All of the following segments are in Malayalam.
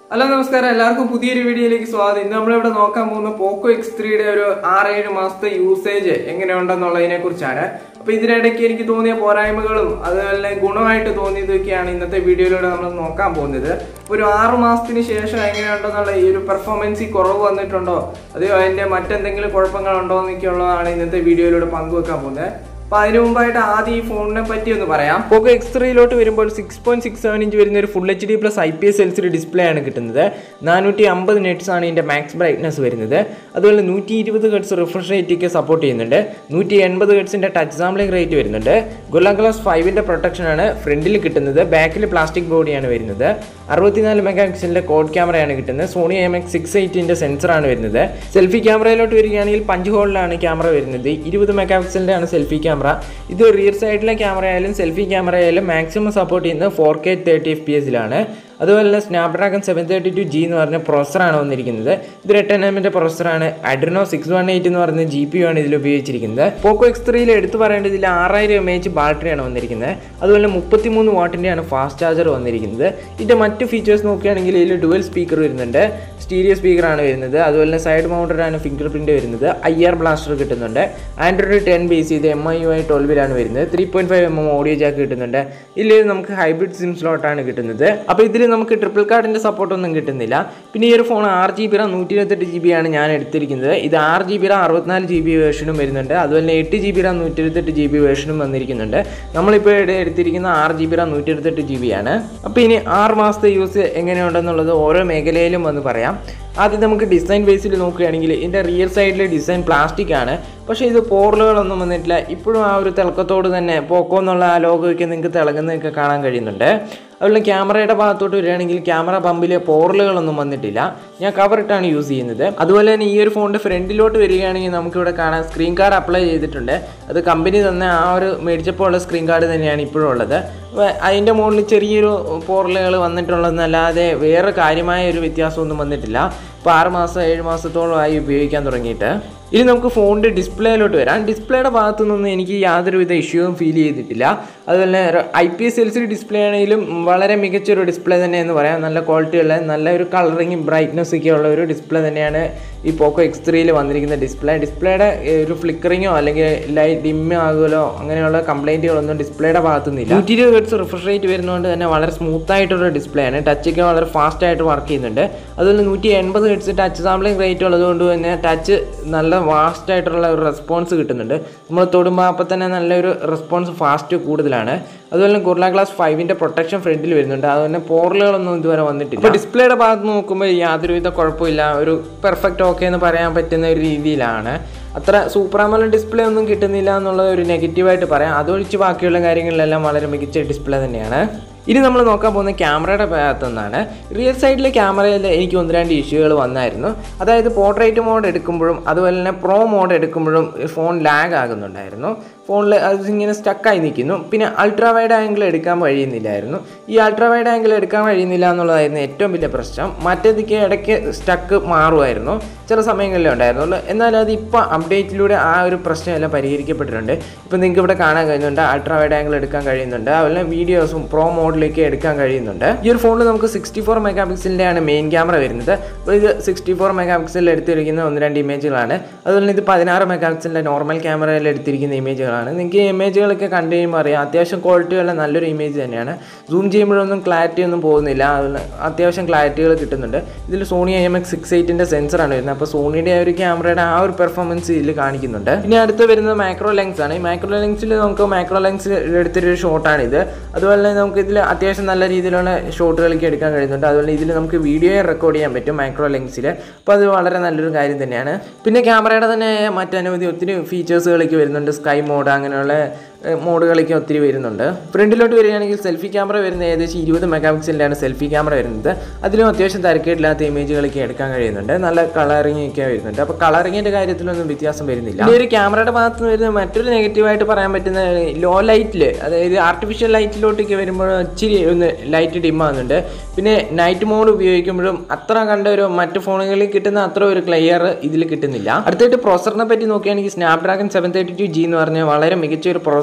ഹലോ നമസ്കാരം എല്ലാവർക്കും പുതിയൊരു വീഡിയോയിലേക്ക് സ്വാഗതം ഇന്ന് നമ്മളിവിടെ നോക്കാൻ പോകുന്ന പോക്കോ എക്സ് ത്രീയുടെ ഒരു ആറേഴ് മാസത്തെ യൂസേജ് എങ്ങനെയുണ്ടെന്നുള്ളതിനെ കുറിച്ചാണ് അപ്പൊ ഇതിനിടയ്ക്ക് എനിക്ക് തോന്നിയ പോരായ്മകളും അതുപോലെ ഗുണമായിട്ട് തോന്നിയതൊക്കെയാണ് ഇന്നത്തെ വീഡിയോയിലൂടെ നമ്മൾ നോക്കാൻ പോകുന്നത് ഒരു ആറ് മാസത്തിന് ശേഷം എങ്ങനെയുണ്ടെന്നുള്ള ഈ ഒരു പെർഫോമൻസിൽ കുറവ് വന്നിട്ടുണ്ടോ അതെയോ അതിന്റെ മറ്റെന്തെങ്കിലും കുഴപ്പങ്ങളുണ്ടോ എന്നൊക്കെയുള്ളതാണ് ഇന്നത്തെ വീഡിയോയിലൂടെ പങ്കുവെക്കാൻ പോകുന്നത് അപ്പൊ അതിനു മുമ്പായിട്ട് ആദ്യം ഈ ഫോണിനെ പറ്റി ഒന്ന് പറയാം പോക്കോ എക്സ് ത്രീയിലോട്ട് വരുമ്പോൾ six point six seven inch വരുന്ന ഒരു full H D plus I P S L C D display ആണ് കിട്ടുന്നത് നാനൂറ്റി അമ്പത് നെറ്റ്സ് ആണ് ഇതിന്റെ മാക്സ് ബ്രൈറ്റ്നസ് വരുന്നത് അതുപോലെ നൂറ്റി ഇരുപത് ഹെഡ്സ് റിഫ്രഷ് റേറ്റൊക്കെ സപ്പോർട്ട് ചെയ്യുന്നുണ്ട് നൂറ്റി എൺപത് ഹെഡ്സിന്റെ ടച്ച് സാമ്പിളിംഗ് റേറ്റ് വരുന്നുണ്ട് ഗുലാ ഗ്ലാസ് ഫൈവിന്റെ പ്രൊട്ടക്ഷൻ ആണ് ഫ്രണ്ടിൽ കിട്ടുന്നത് ബാക്കിൽ പ്ലാസ്റ്റിക് ബോഡിയാണ് വരുന്നത് അറുപത്തിനാല് മെഗാ പിക്സലിന്റെ കോഡ് ക്യാമറയാണ് കിട്ടുന്നത് സോണി എം എക്സ് സിക്സ് എയ്റ്റിന്റെ സെൻസറാണ് വരുന്നത് സെൽഫി ക്യാമറയിലോട്ട് വരികയാണെങ്കിൽ പഞ്ച് ഹോളിലാണ് ക്യാമറ വരുന്നത് ഇരുപത് മെഗാ പിക്സലിന്റെ ആണ് സെൽഫി ക്യാമറ ഇത് റിയർ സൈഡിലെ ക്യാമറ ആയാലും സെൽഫി ക്യാമറ ആയാലും മാക്സിമം സപ്പോർട്ട് ചെയ്യുന്നത് four K thirty F P എസിലാണ് അതുപോലെ തന്നെ Snapdragon seven thirty two G എന്ന് പറഞ്ഞ പ്രൊസറാണ് വന്നിരിക്കുന്നത് ഇത് എട്ട് എമ്മിൻ്റെ പ്രൊസറാണ് അഡ്രിനോ സിക്സ് വൺ എയ്റ്റ് എന്ന് പറയുന്ന ജി പി യു ആണ് ഇതിൽ ഉപയോഗിച്ചിരിക്കുന്നത് പോക്കോ എക്സ് ത്രീയിൽ എടുത്തു പറയേണ്ടത് ഇതിൽ ആറായിരം എം എച്ച് ബാറ്ററിയാണ് വന്നിരിക്കുന്നത് അതുപോലെ മുപ്പത്തിമൂന്ന് വാട്ടിൻ്റെയാണ് ഫാസ്റ്റ് ചാർജർ വന്നിരിക്കുന്നത് ഇതിൻ്റെ മറ്റ് ഫീച്ചേഴ്സ് നോക്കുകയാണെങ്കിൽ ഇതിൽ ഡുവൽ സ്പീക്കർ വരുന്നുണ്ട് സ്റ്റീരിയോ സ്പീക്കറാണ് വരുന്നത് അതുപോലെ തന്നെ സൈഡ് മൗണ്ടറാണ് ഫിംഗർ പ്രിൻ്റ് വരുന്നത് ഐ ആർ ബ്ലാസ്റ്റർ കിട്ടുന്നുണ്ട് ആൻഡ്രോയിഡ് ടെൻ ബേസ് ചെയ്ത് എം ഐ യു ഐ ട്വൽവിലാണ് വരുന്നത് three point five M M audio jack കിട്ടുന്നുണ്ട് ഇതിൽ നമുക്ക് ഹൈബ്രിഡ് സിം സ്ലോട്ടാണ് കിട്ടുന്നത് അപ്പോൾ ഇതിൽ നമുക്ക് ട്രിപ്പിൾ കാർഡിൻ്റെ സപ്പോർട്ടൊന്നും കിട്ടുന്നില്ല പിന്നെ ഈ ഒരു ഫോൺ ആറ് ജി ബി റാം നൂറ്റി ഇരുപത്തെട്ട് ജി ബി ആണ് ഞാൻ എടുത്തിരിക്കുന്നത് ഇത് ആറ് ജി ബി റാം അറുപത്തിനാല് ജി ബി വേർഷനും വരുന്നുണ്ട് അതുപോലെ തന്നെ എട്ട് ജി ബി റാം നൂറ്റി ഇരുപത്തെട്ട് ജി ബി വേർഷനും വന്നിരിക്കുന്നുണ്ട് നമ്മളിപ്പോൾ ഇവിടെ എടുത്തിരിക്കുന്ന ആറ് ജി ബി റാം നൂറ്റി ഇരുപത്തെട്ട് ജി ബി ആണ് അപ്പോൾ ഇനി ആറ് മാസത്തെ യൂസ് എങ്ങനെയുണ്ടെന്നുള്ളത് ഓരോ മേഖലയിലും വന്ന് പറയാം ആദ്യം നമുക്ക് ഡിസൈൻ ബേസിൽ നോക്കുകയാണെങ്കിൽ ഇതിൻ്റെ റിയർ സൈഡിലെ ഡിസൈൻ പ്ലാസ്റ്റിക് ആണ് പക്ഷേ ഇത് പോറലുകളൊന്നും വന്നിട്ടില്ല ഇപ്പോഴും ആ ഒരു തിളക്കത്തോട് തന്നെ പോക്കോ എന്നുള്ള ആ ലോഗോയ്ക്ക് നിങ്ങൾക്ക് തിളങ്ങുന്നതൊക്കെ കാണാൻ കഴിയുന്നുണ്ട് അതുപോലെ ക്യാമറയുടെ ഭാഗത്തോട്ട് വരികയാണെങ്കിൽ ക്യാമറ പമ്പിൽ പോറലുകളൊന്നും വന്നിട്ടില്ല ഞാൻ കവർ ഇട്ടാണ് യൂസ് ചെയ്യുന്നത് അതുപോലെ തന്നെ ഈ ഒരു ഫോണിൻ്റെ ഫ്രണ്ടിലോട്ട് വരികയാണെങ്കിൽ നമുക്കിവിടെ കാണാൻ സ്ക്രീൻ കാർഡ് അപ്ലൈ ചെയ്തിട്ടുണ്ട് അത് കമ്പനി തന്നെ ആ ഒരു മേടിച്ചപ്പോൾ ഉള്ള സ്ക്രീൻ കാർഡ് തന്നെയാണ് ഇപ്പോഴും ഉള്ളത് അപ്പോൾ അതിൻ്റെ മുകളിൽ ചെറിയൊരു പോറലുകൾ വന്നിട്ടുള്ളതെന്നല്ലാതെ വേറെ കാര്യമായ ഒരു വ്യത്യാസമൊന്നും വന്നിട്ടില്ല ഇപ്പോൾ ആറ് മാസം ഏഴ് മാസത്തോളമായി ഉപയോഗിക്കാൻ തുടങ്ങിയിട്ട് ഇനി നമുക്ക് ഫോണിൻ്റെ ഡിസ്പ്ലേയിലോട്ട് വരാം ഡിസ്പ്ലേയുടെ ഭാഗത്തു നിന്നും എനിക്ക് യാതൊരുവിധ ഇഷ്യൂവും ഫീൽ ചെയ്തിട്ടില്ല അതുപോലെ I P S L C display ആണെങ്കിലും വളരെ മികച്ചൊരു ഡിസ്പ്ലേ തന്നെ എന്ന് പറയാം നല്ല ക്വാളിറ്റി ഉള്ള നല്ല ഒരു കളറിങ് ബ്രൈറ്റ്നസ് ഒക്കെ ഉള്ള ഒരു ഡിസ്പ്ലേ തന്നെയാണ് ഈ പോക്കോ എക്സ് ത്രീയിൽ വന്നിരിക്കുന്ന ഡിസ്പ്ലേ ഡിസ്പ്ലേയുടെ ഒരു ഫ്ലിക്കറിങ്ങോ അല്ലെങ്കിൽ ലൈറ്റ് ഡിമ്മ് ആകുമല്ലോ അങ്ങനെയുള്ള കംപ്ലൈൻറ്റുകളൊന്നും ഡിസ്പ്ലേയുടെ ഭാഗത്തുനിന്നില്ല നൂറ്റി ഇരുപത് ഹെഡ്സ് റിഫ്രഷ് റേറ്റ് വരുന്നതുകൊണ്ട് തന്നെ വളരെ സ്മൂത്ത് ആയിട്ടുള്ള ഡിസ്പ്ലേ ആണ് ടച്ചൊക്കെ വളരെ ഫാസ്റ്റ് ആയിട്ട് വർക്ക് ചെയ്യുന്നുണ്ട് അതുപോലെ നൂറ്റി എൺപത് ഹെഡ്സ് ടച്ച് സാമ്പിളിംഗ് റേറ്റ് ഉള്ളതുകൊണ്ട് തന്നെ ടച്ച് നല്ല ഫാസ്റ്റ് ആയിട്ടുള്ള ഒരു റെസ്പോൺസ് കിട്ടുന്നുണ്ട് നമ്മൾ തൊടുമ്പോൾ അപ്പോൾ തന്നെ നല്ലൊരു റെസ്പോൺസ് ഫാസ്റ്റ് കൂടുതലാണ് അതുപോലെ തന്നെ ഗുർല ഗ്ലാസ് ഫൈവിൻ്റെ പ്രൊട്ടക്ഷൻ ഫ്രണ്ടിൽ വരുന്നുണ്ട് അതുപോലെ പോറലുകളൊന്നും ഇതുവരെ വന്നിട്ടില്ല ഇപ്പോൾ ഡിസ്പ്ലേയുടെ ഭാഗത്ത് നോക്കുമ്പോൾ യാതൊരുവിധ കുഴപ്പമില്ല ഒരു പെർഫെക്റ്റ് ഓക്കെ എന്ന് പറയാൻ പറ്റുന്ന ഒരു രീതിയിലാണ് അത്ര സൂപ്പർ ആമോല ഡിസ്പ്ലേ ഒന്നും കിട്ടുന്നില്ല എന്നുള്ള ഒരു നെഗറ്റീവായിട്ട് പറയാം അതൊഴിച്ച് ബാക്കിയുള്ള കാര്യങ്ങളിലെല്ലാം വളരെ മികച്ച ഡിസ്പ്ലേ തന്നെയാണ് ഇനി നമ്മൾ നോക്കാൻ പോകുന്ന ക്യാമറയുടെ ഭാഗത്തു നിന്നാണ് റിയർ സൈഡിലെ ക്യാമറയിൽ എനിക്ക് ഒന്ന് രണ്ട് ഇഷ്യൂകൾ വന്നായിരുന്നു അതായത് പോർട്രേറ്റ് മോഡ് എടുക്കുമ്പോഴും അതുപോലെ തന്നെ പ്രോ മോഡ് എടുക്കുമ്പോഴും ഫോൺ ലാഗ് ആകുന്നുണ്ടായിരുന്നു ഫോണിൽ അത് ഇങ്ങനെ സ്റ്റക്കായി നിൽക്കുന്നു പിന്നെ അൾട്രാ വൈഡ് ആംഗിൾ എടുക്കാൻ കഴിയുന്നില്ലായിരുന്നു ഈ അൾട്രാ വൈഡ് ആംഗിൾ എടുക്കാൻ കഴിയുന്നില്ല എന്നുള്ളതായിരുന്നു ഏറ്റവും വലിയ പ്രശ്നം മറ്റേതൊക്കെ ഇടയ്ക്ക് സ്റ്റക്ക് മാറുമായിരുന്നു ചില സമയങ്ങളിലേ ഉണ്ടായിരുന്നുള്ളൂ എന്നാൽ അത് ഇപ്പോൾ അപ്ഡേറ്റിലൂടെ ആ ഒരു പ്രശ്നമെല്ലാം പരിഹരിക്കപ്പെട്ടിട്ടുണ്ട് ഇപ്പോൾ നിങ്ങൾക്ക് ഇവിടെ കാണാൻ കഴിയുന്നുണ്ട് അൾട്രാ വൈഡ് ആംഗിൾ എടുക്കാൻ കഴിയുന്നുണ്ട് അതുപോലെ വീഡിയോസും പ്രോ മോഡിലേക്ക് എടുക്കാൻ കഴിയുന്നുണ്ട് ഈ ഒരു ഫോണിൽ നമുക്ക് സിക്സ്റ്റി ഫോർ മെഗാ പിക്സലിൻ്റെയാണ് മെയിൻ ക്യാമറ വരുന്നത് അപ്പോൾ ഇത് സിക്സ്റ്റി ഫോർ മെഗാ പിക്സലിൽ എടുത്തിരിക്കുന്ന ഒന്ന് രണ്ട് ഇമേജുകളാണ് അതുപോലെ ഇത് പതിനാറ് മെഗാ പിക്സലിൻ്റെ നോർമൽ ക്യാമറയിൽ എടുത്തിരിക്കുന്ന ഇമേജുകളാണ് നിങ്ങൾക്ക് ഈ ഇമേജുകളൊക്കെ കണ്ടു കഴിയുമ്പോൾ അറിയാം അത്യാവശ്യം ക്വാളിറ്റിയുള്ള നല്ലൊരു ഇമേജ് തന്നെയാണ് സൂം ചെയ്യുമ്പോഴൊന്നും ക്ലാരിറ്റി ഒന്നും പോകുന്നില്ല അതുപോലെ അത്യാവശ്യം ക്ലാരിറ്റികൾ കിട്ടുന്നുണ്ട് ഇതിൽ Sony I M X six എയ്റ്റിൻ്റെ സെൻസറാണ് വരുന്നത് അപ്പോൾ സോണിയുടെ ആ ഒരു ക്യാമറയുടെ ആ ഒരു പെർഫോമൻസ് ഇതിൽ കാണിക്കുന്നുണ്ട് ഇനി അടുത്ത് വരുന്നത് മാക്രോ ലെൻസ് ആണ് ഈ മാക്രോ ലെൻസിൽ നമുക്ക് മാക്രോ ലെൻസ് എടുത്തൊരു ഷോട്ടാണ് ഇത് അതുപോലെ തന്നെ നമുക്ക് ഇതിൽ അത്യാവശ്യം നല്ല രീതിയിലുള്ള ഷോട്ടുകളൊക്കെ എടുക്കാൻ കഴിയുന്നുണ്ട് അതുപോലെ ഇതിൽ നമുക്ക് വീഡിയോ റെക്കോർഡ് ചെയ്യാൻ പറ്റും മാക്രോ ലെൻസിൽ അപ്പോൾ അത് വളരെ നല്ലൊരു കാര്യം തന്നെയാണ് പിന്നെ ക്യാമറയുടെ തന്നെ മറ്റനവധി ഒത്തിരി ഫീച്ചേഴ്സുകളൊക്കെ വരുന്നുണ്ട് സ്കൈ മോഡ് അങ്ങനെയുള്ള മോഡുകളൊക്കെ ഒത്തിരി വരുന്നുണ്ട് ഫ്രണ്ടിലോട്ട് വരികയാണെങ്കിൽ സെൽഫി ക്യാമറ വരുന്ന ഏകദേശം ഇരുപത് മെഗാ പിക്സലിൻ്റെയാണ് സെൽഫി ക്യാമറ വരുന്നത് അതിലും അത്യാവശ്യം തിരക്കേടില്ലാത്ത ഇമേജുകളൊക്കെ എടുക്കാൻ കഴിയുന്നുണ്ട് നല്ല കളറിങ് ഒക്കെ വരുന്നുണ്ട് അപ്പോൾ കളറിങ്ങിൻ്റെ കാര്യത്തിലൊന്നും വ്യത്യാസം വരുന്നില്ല ഈ ഒരു ക്യാമറയുടെ ഭാഗത്ത് നിന്ന് വരുന്ന മറ്റൊരു നെഗറ്റീവായിട്ട് പറയാൻ പറ്റുന്ന ലോ ലൈറ്റിൽ അതായത് ആർട്ടിഫിഷ്യൽ ലൈറ്റിലോട്ടൊക്കെ വരുമ്പോൾ ഇച്ചിരി ഒന്ന് ലൈറ്റ് ഡിം ആകുന്നുണ്ട് പിന്നെ നൈറ്റ് മോഡ് ഉപയോഗിക്കുമ്പോഴും അത്ര കണ്ട ഒരു മറ്റു ഫോണുകളിൽ കിട്ടുന്ന അത്ര ഒരു ക്ലിയർ ഇതിൽ കിട്ടുന്നില്ല അടുത്തായിട്ട് പ്രൊസറിനെ പറ്റി നോക്കുകയാണെങ്കിൽ Snapdragon seven thirty two G എന്ന് പറഞ്ഞ വളരെ മികച്ച ഒരു പ്രൊസർ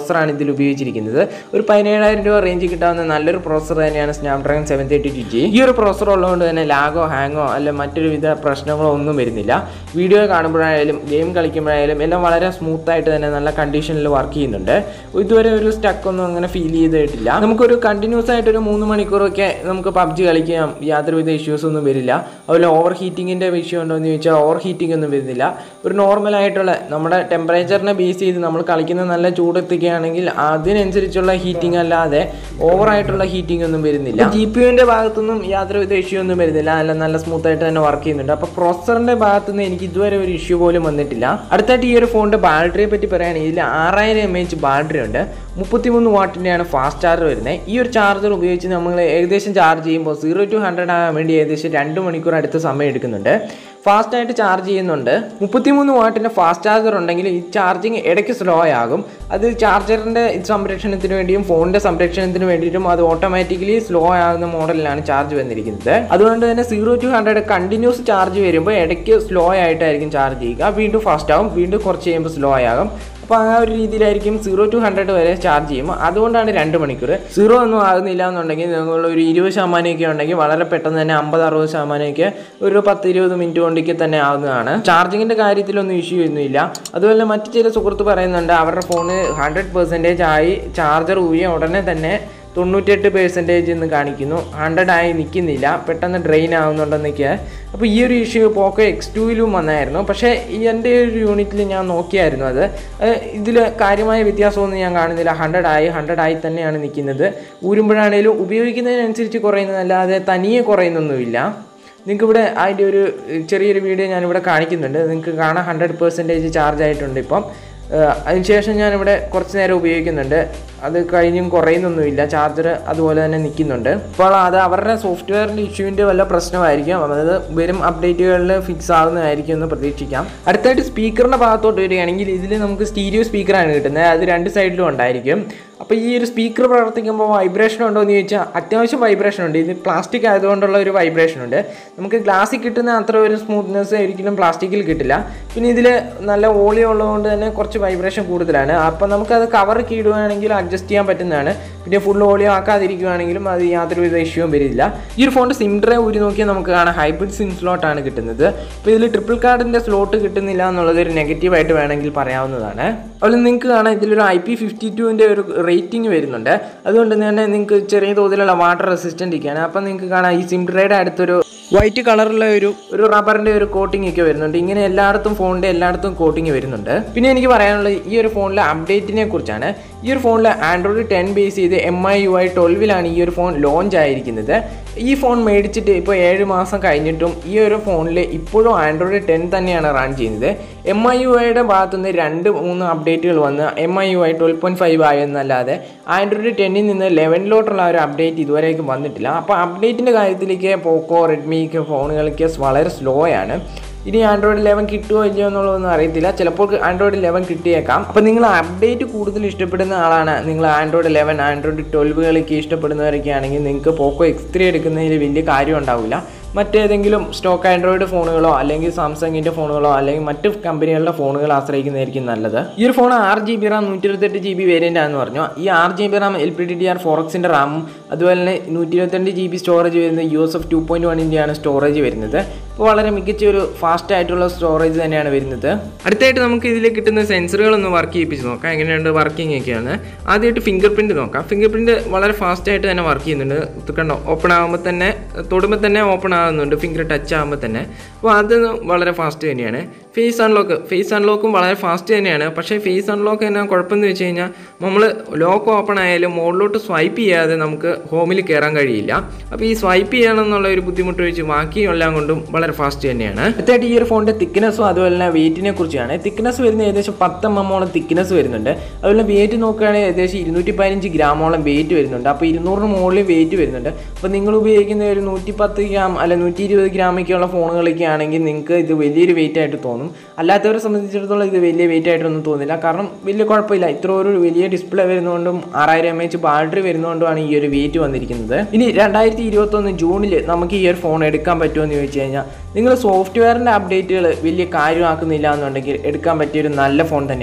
പ്രോസറാണ് ഇതിൽ ഉപയോഗിച്ചിരിക്കുന്നത് ഒരു പതിനേഴായിരം രൂപ റേഞ്ച് കിട്ടാവുന്ന നല്ലൊരു പ്രോസർ തന്നെയാണ് Snapdragon seven thirty two G ഈ ഒരു പ്രോസർ ഉള്ളതുകൊണ്ട് തന്നെ ലാഗോ ഹാങ്ങോ അല്ല മറ്റൊരു വിധ പ്രശ്നങ്ങളോ ഒന്നും വരുന്നില്ല വീഡിയോ കാണുമ്പോഴായാലും ഗെയിം കളിക്കുമ്പോഴായാലും എല്ലാം വളരെ സ്മൂത്ത് ആയിട്ട് തന്നെ നല്ല കണ്ടീഷനിൽ വർക്ക് ചെയ്യുന്നുണ്ട് ഇതുവരെ ഒരു സ്റ്റക്ക് ഒന്നും അങ്ങനെ ഫീൽ ചെയ്തിട്ടില്ല നമുക്കൊരു കണ്ടിന്യൂസ് ആയിട്ട് ഒരു മൂന്ന് മണിക്കൂറൊക്കെ നമുക്ക് പബ്ജി കളിക്കാം യാതൊരുവിധ ഇഷ്യൂസ് ഒന്നും വരില്ല അതുപോലെ ഓവർ ഹീറ്റിങ്ങിൻ്റെ വിഷയം ഉണ്ടോ എന്ന് ചോദിച്ചാൽ ഓവർ ഹീറ്റിംഗ് ഒന്നും വരുന്നില്ല ഒരു നോർമൽ ആയിട്ടുള്ള നമ്മുടെ ടെമ്പറേച്ചറിനെ ബേസ് ചെയ്ത് നമ്മൾ കളിക്കുന്ന നല്ല ചൂടെത്തിക്കുകയാണെങ്കിൽ അതിനനുസരിച്ചുള്ള ഹീറ്റിംഗ് അല്ലാതെ ഓവർ ആയിട്ടുള്ള ഹീറ്റിംഗ് ഒന്നും വരുന്നില്ല ജി പി യുവിൻ്റെ ഭാഗത്തൊന്നും യാതൊരുവിധ ഇഷ്യൂ ഒന്നും വരുന്നില്ല നല്ല നല്ല സ്മൂത്ത് ആയിട്ട് തന്നെ വർക്ക് ചെയ്യുന്നുണ്ട് അപ്പോൾ പ്രൊസറിൻ്റെ ഭാഗത്തുനിന്ന് എനിക്ക് ഇതുവരെ ഒരു ഇഷ്യൂ പോലും വന്നിട്ടില്ല അടുത്തായിട്ട് ഈ ഒരു ഫോണിൻ്റെ ബാറ്ററിയെ പറ്റി പറയുകയാണെങ്കിൽ ഇതിൽ ആറായിരം എം എച്ച് ബാറ്ററി ഉണ്ട് മുപ്പത്തിമൂന്ന് വാട്ടിൻ്റെയാണ് ഫാസ്റ്റ് ചാർജർ വരുന്നത് ഈ ഒരു ചാർജർ ഉപയോഗിച്ച് നമ്മൾ ഏകദേശം ചാർജ് ചെയ്യുമ്പോൾ സീറോ ടു ഹൺഡ്രഡ് ആകാൻ വേണ്ടി ഏകദേശം രണ്ട് മണിക്കൂർ അടുത്ത സമയം എടുക്കുന്നുണ്ട് ഫാസ്റ്റ് ആയിട്ട് ചാർജ് ചെയ്യുന്നുണ്ട് മുപ്പത്തിമൂന്ന് വാട്ടിൻ്റെ ഫാസ്റ്റ് ചാർജർ ഉണ്ടെങ്കിൽ ഈ ചാർജിങ് ഇടയ്ക്ക് സ്ലോ ആകും അത് ചാർജറിൻ്റെ സംരക്ഷണത്തിന് വേണ്ടിയും ഫോണിൻ്റെ സംരക്ഷണത്തിന് വേണ്ടിയിട്ടും അത് ഓട്ടോമാറ്റിക്കലി സ്ലോ ആകുന്ന മോഡലിലാണ് ചാർജ് വന്നിരിക്കുന്നത് അതുകൊണ്ട് തന്നെ zero to hundred continuous charge വരുമ്പോൾ ഇടയ്ക്ക് സ്ലോ ആയിട്ടായിരിക്കും ചാർജ് ചെയ്യുക വീണ്ടും ഫാസ്റ്റ് ആകും വീണ്ടും കുറച്ച് കഴിയുമ്പോൾ സ്ലോ ആകും അപ്പോൾ ആ ഒരു രീതിയിലായിരിക്കും സീറോ ടു ഹൺഡ്രഡ് വരെ ചാർജ് ചെയ്യും അതുകൊണ്ടാണ് രണ്ട് മണിക്കൂർ സീറോ ഒന്നും ആകുന്നില്ല എന്നുണ്ടെങ്കിൽ നിങ്ങൾ ഒരു ഇരുപത് ശതമാനമൊക്കെ ഉണ്ടെങ്കിൽ വളരെ പെട്ടെന്ന് തന്നെ അമ്പത് അറുപത് ശതമാനമൊക്കെ ഒരു പത്ത് ഇരുപത് മിനിറ്റ് കൊണ്ടൊക്കെ തന്നെ ആവുന്നതാണ് ചാർജിങ്ങിൻ്റെ കാര്യത്തിലൊന്നും ഇഷ്യൂ ഒന്നുമില്ല അതുപോലെ മറ്റു ചില സുഹൃത്ത് പറയുന്നുണ്ട് അവരുടെ ഫോണ് ഹൺഡ്രഡ് പെർസെൻറ്റേജ് ആയി ചാർജർ ഊരിയ ഉടനെ തന്നെ തൊണ്ണൂറ്റെട്ട് പേഴ്സൻറ്റേജ് എന്ന് കാണിക്കുന്നു ഹൺഡ്രഡ് ആയി നിൽക്കുന്നില്ല പെട്ടെന്ന് ഡ്രെയിൻ ആവുന്നുണ്ടെന്നൊക്കെ അപ്പോൾ ഈ ഒരു ഇഷ്യൂ പോക്കോ എക്സ് ടുവിലും വന്നായിരുന്നു പക്ഷേ ഈ എൻ്റെ ഒരു യൂണിറ്റിൽ ഞാൻ നോക്കിയായിരുന്നു അത് ഇതിൽ കാര്യമായ വ്യത്യാസമൊന്നും ഞാൻ കാണുന്നില്ല ഹൺഡ്രഡ് ആയി ഹൺഡ്രഡ് ആയി തന്നെയാണ് നിൽക്കുന്നത് ഊരുമ്പോഴാണേലും ഉപയോഗിക്കുന്നതിനനുസരിച്ച് കുറയുന്നതല്ലാതെ തനിയെ കുറയുന്നൊന്നുമില്ല നിങ്ങൾക്ക് ഇവിടെ അതിൻ്റെ ഒരു ചെറിയൊരു വീഡിയോ ഞാനിവിടെ കാണിക്കുന്നുണ്ട് നിങ്ങൾക്ക് കാണാൻ ഹൺഡ്രഡ് പെർസെൻറ്റേജ് ചാർജ് ആയിട്ടുണ്ട് ഇപ്പം അതിനുശേഷം ഞാനിവിടെ കുറച്ച് നേരം ഉപയോഗിക്കുന്നുണ്ട് അത് കഴിഞ്ഞും കുറയുന്നൊന്നുമില്ല ചാർജർ അതുപോലെ തന്നെ നിൽക്കുന്നുണ്ട് അപ്പോൾ അത് അവരുടെ സോഫ്റ്റ്വെയറിൻ്റെ ഇഷ്യൂവിൻ്റെ വല്ല പ്രശ്നമായിരിക്കും അതായത് വരും അപ്ഡേറ്റുകളിൽ ഫിക്സ് ആകുന്നതായിരിക്കും എന്ന് പ്രതീക്ഷിക്കാം അടുത്തായിട്ട് സ്പീക്കറിൻ്റെ ഭാഗത്തോട്ട് വരികയാണെങ്കിൽ ഇതിൽ നമുക്ക് സ്റ്റീരിയോ സ്പീക്കറാണ് കിട്ടുന്നത് അത് രണ്ട് സൈഡിലും ഉണ്ടായിരിക്കും അപ്പോൾ ഈ ഒരു സ്പീക്കർ പ്രവർത്തിക്കുമ്പോൾ വൈബ്രേഷൻ ഉണ്ടോ എന്ന് ചോദിച്ചാൽ അത്യാവശ്യം വൈബ്രേഷൻ ഉണ്ട് ഇത് പ്ലാസ്റ്റിക് ആയതുകൊണ്ടുള്ള ഒരു വൈബ്രേഷൻ ഉണ്ട് നമുക്ക് ഗ്ലാസ്സിൽ കിട്ടുന്ന അത്ര ഒരു സ്മൂത്ത്നെസ് ഒരിക്കലും പ്ലാസ്റ്റിക്കിൽ കിട്ടില്ല പിന്നെ ഇതിൽ നല്ല ഓളിയം ഉള്ളതുകൊണ്ട് തന്നെ കുറച്ച് വൈബ്രേഷൻ കൂടുതലാണ് അപ്പോൾ നമുക്കത് കവർ കീടുകയാണെങ്കിൽ അഡ്ജസ്റ്റ് ചെയ്യാൻ പറ്റുന്നതാണ് പിന്നെ ഫുൾ ഓളിയോ ആക്കാതിരിക്കുകയാണെങ്കിലും അത് യാതൊരുവിധ ഇഷ്യൂവും വരില്ല ഈ ഒരു ഫോണിൻ്റെ സിം ഡ്രൈവ് ഊരി നോക്കിയാൽ നമുക്ക് കാണാം ഹൈബ്രിഡ് സിം സ്ലോട്ടാണ് കിട്ടുന്നത് അപ്പോൾ ഇതിൽ ട്രിപ്പിൾ കാർഡിൻ്റെ സ്ലോട്ട് കിട്ടുന്നില്ല എന്നുള്ളത് ഒരു നെഗറ്റീവായിട്ട് വേണമെങ്കിൽ പറയാവുന്നതാണ് അതുപോലെ നിങ്ങൾക്ക് കാണാം ഇതിലൊരു ഐ പി ഫിഫ്റ്റി ടുവിൻ്റെ ഒരു റേറ്റിംഗ് വരുന്നുണ്ട് അതുകൊണ്ട് തന്നെ നിങ്ങൾക്ക് ചെറിയ തോതിലുള്ള വാട്ടർ റെസിസ്റ്റൻ്റ് ഒക്കെയാണ് അപ്പം നിങ്ങൾക്ക് കാണാം ഈ സിം ഡ്രൈയുടെ അടുത്തൊരു വൈറ്റ് കളറുള്ള ഒരു ഒരു റബ്ബറിൻ്റെ ഒരു കോട്ടിംഗ് ഒക്കെ വരുന്നുണ്ട് ഇങ്ങനെ എല്ലായിടത്തും ഫോണിൻ്റെ എല്ലായിടത്തും കോട്ടിംഗ് വരുന്നുണ്ട് പിന്നെ എനിക്ക് പറയാനുള്ളത് ഈ ഒരു ഫോണിലെ അപ്ഡേറ്റിനെ കുറിച്ചാണ് ഈ ഒരു ഫോണിൽ ആൻഡ്രോയിഡ് ടെൻ ബേസ് ചെയ്ത് എം ഐ യു ഐ ട്വൽവിലാണ് ഈ ഒരു ഫോൺ ലോഞ്ച് ആയിരിക്കുന്നത് ഈ ഫോൺ മേടിച്ചിട്ട് ഇപ്പോൾ ഏഴ് മാസം കഴിഞ്ഞിട്ടും ഈ ഒരു ഫോണിൽ ഇപ്പോഴും ആൻഡ്രോയിഡ് ടെൻ തന്നെയാണ് റൺ ചെയ്യുന്നത് എം ഐ യു ഐയുടെ ഭാഗത്തുനിന്ന് രണ്ട് മൂന്ന് അപ്ഡേറ്റുകൾ വന്ന് M I U I twelve point five ആയെന്നല്ലാതെ ആൻഡ്രോയിഡ് ടെന്നിൽ നിന്ന് ലെവനിലോട്ടുള്ള ഒരു അപ്ഡേറ്റ് ഇതുവരേക്കും വന്നിട്ടില്ല അപ്പോൾ അപ്ഡേറ്റിൻ്റെ കാര്യത്തിലേക്ക് പോക്കോ റെഡ്മി ഫോണുകളൊക്കെ വളരെ സ്ലോ ആണ് ഇനി ആൻഡ്രോയിഡ് ലെവൻ കിട്ടുമോ ഇല്ലയോ എന്നുള്ളതൊന്നും അറിയത്തില്ല ചിലപ്പോൾ ആൻഡ്രോയിഡ് ലെവൻ കിട്ടിയേക്കാം അപ്പോൾ നിങ്ങൾ അപ്ഡേറ്റ് കൂടുതൽ ഇഷ്ടപ്പെടുന്ന ആളാണ് നിങ്ങൾ ആൻഡ്രോയിഡ് ലെവൻ ആൻഡ്രോയിഡ് ട്വൽവുകളൊക്കെ ഇഷ്ടപ്പെടുന്നവരൊക്കെ ആണെങ്കിൽ നിങ്ങൾക്ക് പോക്കോ എക്സ് ത്രീ എടുക്കുന്നതിൽ വലിയ കാര്യം ഉണ്ടാവില്ല മറ്റേതെങ്കിലും സ്റ്റോക്ക് ആൻഡ്രോയിഡ് ഫോണുകളോ അല്ലെങ്കിൽ സാംസങ്ങിൻ്റെ ഫോണുകളോ അല്ലെങ്കിൽ മറ്റ് കമ്പനികളുടെ ഫോണുകൾ ആശ്രയിക്കുന്നതായിരിക്കും നല്ലത് ഈ ഒരു ഫോൺ ആറ് ജി ബി റാം നൂറ്റി ഇരുപത്തെട്ട് ജി ബി വേരിയൻ്റ് ആണെന്ന് പറഞ്ഞു ഈ ആറ് G B RAM L P D D R four എക്സിൻ്റെ റാമും അതുപോലെ തന്നെ നൂറ്റി ഇരുപത്തിരണ്ട് ജി ബി സ്റ്റോറേജ് വരുന്നത് U S F two point വണ്ണിൻ്റെയാണ് സ്റ്റോറേജ് വരുന്നത് ഇപ്പോൾ വളരെ മികച്ച ഒരു ഫാസ്റ്റ് ആയിട്ടുള്ള സ്റ്റോറേജ് തന്നെയാണ് വരുന്നത് അടുത്തായിട്ട് നമുക്ക് ഇതിൽ കിട്ടുന്ന സെൻസറുകളൊന്ന് വർക്ക് ചെയ്യിപ്പിച്ച് നോക്കാം എങ്ങനെയുണ്ട് വർക്കിംഗ് ഒക്കെയാണ് ആദ്യമായിട്ട് ഫിംഗർ പ്രിൻറ്റ് നോക്കാം ഫിംഗർ പ്രിൻറ്റ് വളരെ ഫാസ്റ്റ് ആയിട്ട് തന്നെ വർക്ക് ചെയ്യുന്നുണ്ട് ഇത് കണ്ടോ ഓപ്പൺ ആകുമ്പോൾ തന്നെ തൊടുമ്പോൾ തന്നെ ഓപ്പൺ ആകുന്നുണ്ട് ഫിംഗർ ടച്ച് ആകുമ്പോൾ തന്നെ അപ്പോൾ അത് വളരെ ഫാസ്റ്റ് തന്നെയാണ് ഫേസ് അൺലോക്ക് ഫേസ് അൺലോക്കും വളരെ ഫാസ്റ്റ് തന്നെയാണ് പക്ഷേ ഫേസ് അൺലോക്ക് തന്നെ കുഴപ്പമെന്ന് വെച്ച് കഴിഞ്ഞാൽ നമ്മൾ ലോക്ക് ഓപ്പൺ ആയാലും മുകളിലോട്ട് സ്വൈപ്പ് ചെയ്യാതെ നമുക്ക് ഹോമിൽ കയറാൻ കഴിയില്ല അപ്പോൾ ഈ സ്വൈപ്പ് ചെയ്യണം എന്നുള്ള ഒരു ബുദ്ധിമുട്ട് വെച്ച് ബാക്കിയെല്ലാം കൊണ്ടും വളരെ ഫാസ്റ്റ് തന്നെയാണ് അടുത്തായിട്ട് ഈ ഒരു ഫോണിൻ്റെ തിക്നെസ്സും അതുപോലെ തന്നെ വെയിറ്റിനെ കുറിച്ചാണ് തിക്നെസ് വരുന്നത് ഏകദേശം പത്ത് എം എമ്മോളം തിക്നെസ് വരുന്നുണ്ട് അതുപോലെ വെയിറ്റ് നോക്കുകയാണെങ്കിൽ ഏകദേശം ഇരുന്നൂറ്റി പതിനഞ്ച് ഗ്രാമോളം വെയിറ്റ് വരുന്നുണ്ട് അപ്പോൾ ഇരുന്നൂറിന് മുകളിൽ വെയിറ്റ് വരുന്നുണ്ട് അപ്പോൾ നിങ്ങൾ ഉപയോഗിക്കുന്ന ഒരു നൂറ്റി പത്ത് ഗ്രാം അല്ല നൂറ്റി ഇരുപത് ഗ്രാമൊക്കെയുള്ള ഫോണുകളൊക്കെ ആണെങ്കിൽ നിങ്ങൾക്ക് ഇത് വലിയൊരു വെയിറ്റ് ആയിട്ട് തോന്നും അല്ലാത്തവരെ സംബന്ധിച്ചിടത്തോളം ഇത് വലിയ വെയിറ്റ് ആയിട്ടൊന്നും തോന്നില്ല കാരണം വലിയ കുഴപ്പമില്ല ഇത്ര ഒരു വലിയ ഡിസ്പ്ലേ വരുന്നതുകൊണ്ടും ആറായിരം എം എച്ച് ബാറ്ററി വരുന്നതുകൊണ്ടുമാണ് ഈ ഒരു വെയിറ്റ് വന്നിരിക്കുന്നത് ഇനി രണ്ടായിരത്തി ഇരുപത്തൊന്ന് ജൂണിൽ നമുക്ക് ഈ ഒരു ഫോൺ എടുക്കാൻ പറ്റുമോ എന്ന് ചോദിച്ചു കഴിഞ്ഞാൽ നിങ്ങൾ സോഫ്റ്റ്വെയറിൻ്റെ അപ്ഡേറ്റുകൾ വലിയ കാര്യമാക്കുന്നില്ല എന്നുണ്ടെങ്കിൽ എടുക്കാൻ പറ്റിയ ഒരു നല്ല ഫോൺ തന്നെയാണ്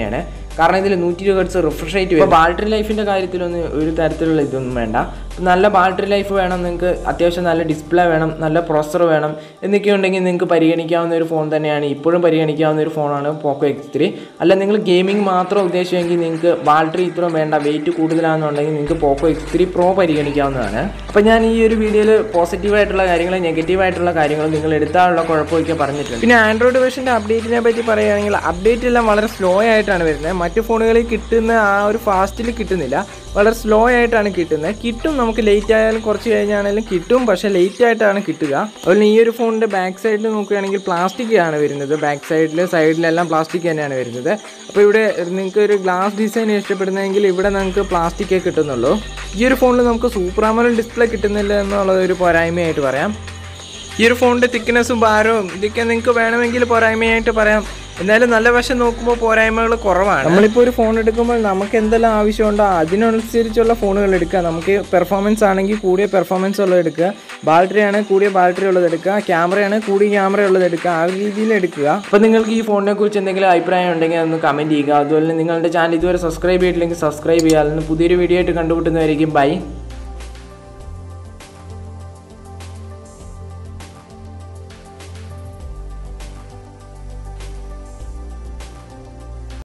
കാരണം ഇതിൽ നൂറ്റി ഇരുപത് ഹെർട്സ് റിഫ്രഷ് റേറ്റ് വരും ബാറ്ററി ലൈഫിൻ്റെ കാര്യത്തിലൊന്നും ഒരു തരത്തിലുള്ള ഇതൊന്നും വേണ്ട നല്ല ബാറ്ററി ലൈഫ് വേണം നിങ്ങൾക്ക് അത്യാവശ്യം നല്ല ഡിസ്പ്ലേ വേണം നല്ല പ്രോസർ വേണം എന്നൊക്കെ ഉണ്ടെങ്കിൽ നിങ്ങൾക്ക് പരിഗണിക്കാവുന്ന ഒരു ഫോൺ തന്നെയാണ് ഇപ്പോഴും പരിഗണിക്കാവുന്ന ഒരു ഫോണാണ് പോക്കോ എക്സ് ത്രീ അല്ല നിങ്ങൾ ഗെയിമിംഗ് മാത്രം ഉദ്ദേശിച്ചെങ്കിൽ നിങ്ങൾക്ക് ബാറ്ററി ഇത്രയും വേണ്ട വെയിറ്റ് കൂടുതലാണെന്നുണ്ടെങ്കിൽ നിങ്ങൾക്ക് പോക്കോ എക്സ് ത്രീ പ്രോ പരിഗണിക്കാവുന്നതാണ് അപ്പോൾ ഞാൻ ഈ ഒരു വീഡിയോയിൽ പോസിറ്റീവായിട്ടുള്ള കാര്യങ്ങൾ നെഗറ്റീവായിട്ടുള്ള കാര്യങ്ങൾ നിങ്ങൾ എടുത്താലുള്ള കുഴപ്പമൊക്കെ പറഞ്ഞിട്ടുണ്ട് പിന്നെ ആൻഡ്രോയിഡ് വേർഷൻ്റെ അപ്ഡേറ്റിനെ പറ്റി പറയുകയാണെങ്കിൽ അപ്ഡേറ്റ് എല്ലാം വളരെ സ്ലോ ആയിട്ടാണ് വരുന്നത് മറ്റു ഫോണുകളിൽ കിട്ടുന്ന ആ ഒരു ഫാസ്റ്റിൽ കിട്ടുന്നില്ല വളരെ സ്ലോ ആയിട്ടാണ് കിട്ടുന്നത് കിട്ടും നമുക്ക് ലേറ്റ് ആയാലും കുറച്ച് കഴിഞ്ഞാണെങ്കിലും കിട്ടും പക്ഷേ ലേറ്റ് ആയിട്ടാണ് കിട്ടുക അതുപോലെ ഈ ഒരു ഫോണിൻ്റെ ബാക്ക് സൈഡിൽ നോക്കുകയാണെങ്കിൽ പ്ലാസ്റ്റിക് ആണ് വരുന്നത് ബാക്ക് സൈഡിൽ സൈഡിലെല്ലാം പ്ലാസ്റ്റിക് തന്നെയാണ് വരുന്നത് അപ്പോൾ ഇവിടെ നിങ്ങൾക്ക് ഒരു ഗ്ലാസ് ഡിസൈൻ ഇഷ്ടപ്പെടുന്നതെങ്കിൽ ഇവിടെ നിങ്ങൾക്ക് പ്ലാസ്റ്റിക്കേ കിട്ടുന്നുള്ളൂ ഈ ഒരു ഫോണിൽ നമുക്ക് സൂപ്പർ ആമോലഡ് ഡിസ്പ്ലേ കിട്ടുന്നില്ല എന്നുള്ളത് ഒരു പോരായ്മയായിട്ട് പറയാം ഈ ഒരു ഫോണിൻ്റെ തിക്നെസ്സും ഭാരവും ഇതൊക്കെ നിങ്ങൾക്ക് വേണമെങ്കിൽ പോരായ്മയായിട്ട് പറയാം എന്നാലും നല്ല വശം നോക്കുമ്പോൾ പോരായ്മകൾ കുറവാണ് നമ്മളിപ്പോൾ ഒരു ഫോൺ എടുക്കുമ്പോൾ നമുക്ക് എന്തെല്ലാം ആവശ്യമുണ്ടോ അതിനനുസരിച്ചുള്ള ഫോണുകൾ എടുക്കുക നമുക്ക് പെർഫോമൻസ് ആണെങ്കിൽ കൂടിയ പെർഫോമൻസ് ഉള്ളത് എടുക്കുക ബാറ്ററി ആണെങ്കിൽ കൂടിയ ബാറ്ററി ഉള്ളത് എടുക്കുക ക്യാമറയാണ് കൂടിയ ക്യാമറ ഉള്ളത് എടുക്കുക ആ ഒരു രീതിയിൽ എടുക്കുക അപ്പോൾ നിങ്ങൾക്ക് ഈ ഫോണിനെ കുറിച്ച് എന്തെങ്കിലും അഭിപ്രായം ഉണ്ടെങ്കിൽ അതൊന്ന് കമൻറ്റ് ചെയ്യുക അതുപോലെ നിങ്ങളുടെ ചാനൽ ഇതുവരെ സബ്സ്ക്രൈബ് ചെയ്തിട്ടില്ലെങ്കിൽ സബ്സ്ക്രൈബ് ചെയ്യുക അതിന് പുതിയൊരു വീഡിയോ ആയിട്ട് കണ്ടുമുട്ടുന്നതായിരിക്കും ബൈ